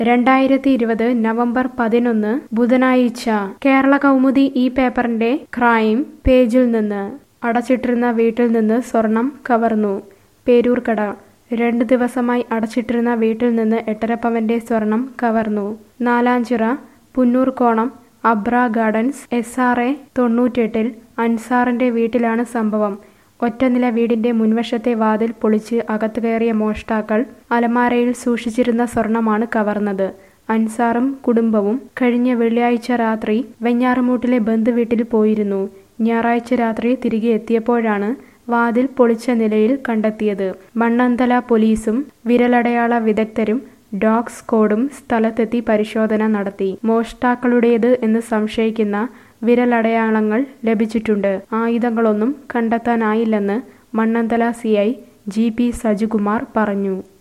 രണ്ടായിരത്തി ഇരുപത് നവംബർ പതിനൊന്ന് ബുധനാഴ്ച കേരള കൗമുദി ഈ പേപ്പറിന്റെ ക്രൈം പേജിൽ നിന്ന് അടച്ചിട്ടിരുന്ന വീട്ടിൽ നിന്ന് സ്വർണം കവർന്നു പേരൂർക്കട രണ്ട് ദിവസമായി അടച്ചിട്ടിരുന്ന വീട്ടിൽ നിന്ന് എട്ടര പവന്റെ സ്വർണം കവർന്നു Nalanchira Punnoorkonam Abra gardens S R A തൊണ്ണൂറ്റെട്ടിൽ അൻസാറിന്റെ വീട്ടിലാണ് സംഭവം ഒറ്റനില വീടിന്റെ മുൻവശത്തെ വാതിൽ പൊളിച്ച് അകത്ത് കയറിയ മോഷ്ടാക്കൾ അലമാരയിൽ സൂക്ഷിച്ചിരുന്ന സ്വർണമാണ് കവർന്നത് അൻസാറും കുടുംബവും കഴിഞ്ഞ വെള്ളിയാഴ്ച രാത്രി വെഞ്ഞാറമൂട്ടിലെ ബന്ധുവീട്ടിൽ പോയിരുന്നു ഞായറാഴ്ച രാത്രി തിരികെ എത്തിയപ്പോഴാണ് വാതിൽ പൊളിച്ച നിലയിൽ കണ്ടെത്തിയത് മണ്ണന്തല പോലീസും വിരലടയാള വിദഗ്ധരും ഡോഗ് സ്ക്വാഡും സ്ഥലത്തെത്തി പരിശോധന നടത്തി മോഷ്ടാക്കളുടേത് എന്ന് സംശയിക്കുന്ന വിരലടയാളങ്ങൾ ലഭിച്ചിട്ടുണ്ട് ആയുധങ്ങളൊന്നും കണ്ടെത്താനായില്ലെന്ന് Mannanthala CI G P Sajikumar പറഞ്ഞു